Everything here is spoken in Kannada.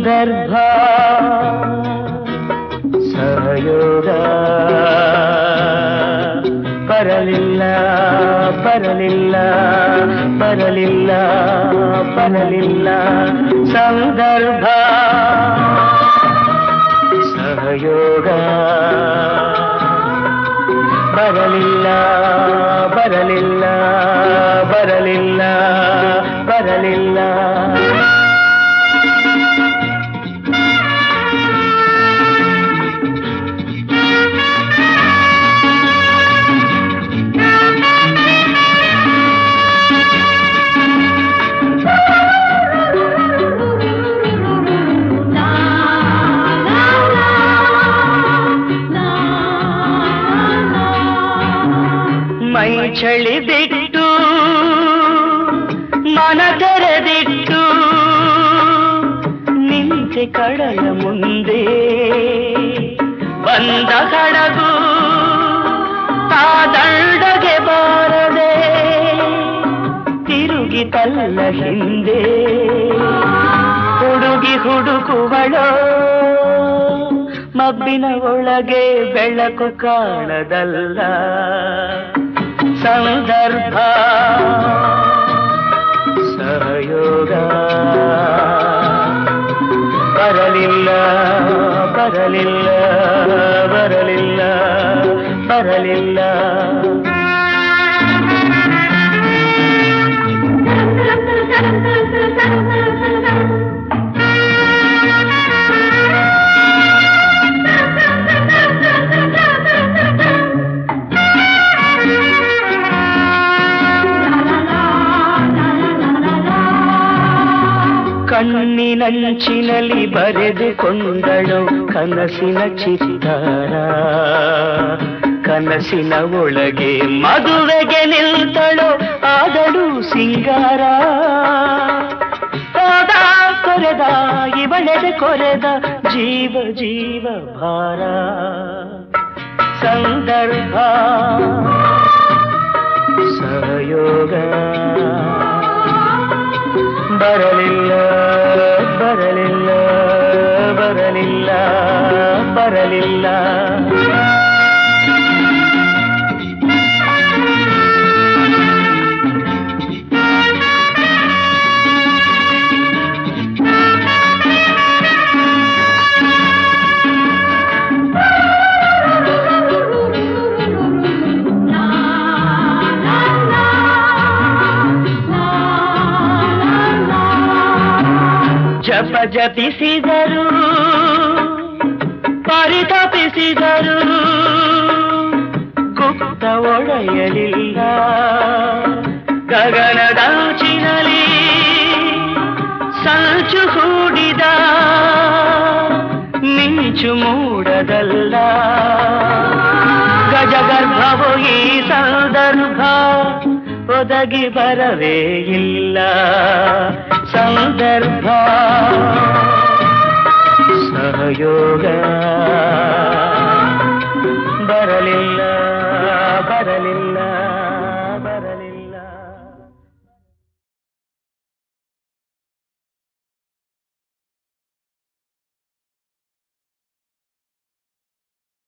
ಸಂದರ್ಭ ಸಹಯೋಗ ಬರಲಿಲ್ಲ ಬರಲಿಲ್ಲ ಬರಲಿಲ್ಲ ಬರಲಿಲ್ಲ ಸಂದರ್ಭ ಸಹಯೋಗ ಬರಲಿಲ್ಲ ಬರಲಿಲ್ಲ ಬರಲಿಲ್ಲ ಬರಲಿಲ್ಲ ಮೈ ಚಳಿದಿಟ್ಟು ಮನ ತೆರೆದಿಟ್ಟು ನಿಂತೆ ಕಡಲ ಮುಂದೆ ಬಂದ ಕಡಗು ಆ ದಂಡಗೆ ಬಾರದೆ ತಿರುಗಿ ತಲ್ಲ ಹಿಂದೆ ಹುಡುಗಿ ಹುಡುಕುವಳೋ ಮಬ್ಬಿನ ಒಳಗೆ ಬೆಳಕು ಕಾಣದಲ್ಲ ಸಂದರ್ಭ ಸಹಯೋಗ ಬರಲಿಲ್ಲ ಬರಲಿಲ್ಲ ಬರಲಿಲ್ಲ ಬರಲಿಲ್ಲ ಕಣ್ಣಿನಂಚಿನಲ್ಲಿ ಬರೆದುಕೊಂಡಳು ಕನಸಿನ ಚಿತ್ತಾರ ಕನಸಿನ ಒಳಗೆ ಮದುವೆಗೆ ನಿಲ್ತಳು ಆದಳು ಸಿಂಗಾರ ಹೋದ ಕೊರೆದ ಇವಳೆದೆ ಕೊರೆದ ಜೀವ ಜೀವ ಭಾರ ಸಂದರ್ಭ ಸಹಯೋಗ ಬರಲಿಲ್ಲ ಬರಲಿಲ್ಲ ಬರಲಿಲ್ಲ ಬರಲಿಲ್ಲ ಜಪ ಜಪಿಸಿದರು ಪರಿತಪಿಸಿದರು ಗುಪ್ತ ಒಡೆಯಲಿಲ್ಲ ಗಗನದಾಚಿನಲಿ ಸಂಚು ಹೂಡಿದ ಮಿಂಚು ಮೂಡದಲ್ಲ ಗಜಗರ್ಭವು ಈ ಸಂದರ್ಭ ಒದಗಿ ಬರವೇ ಇಲ್ಲ ಸಂದರ್ಭ ಸಹಯೋಗ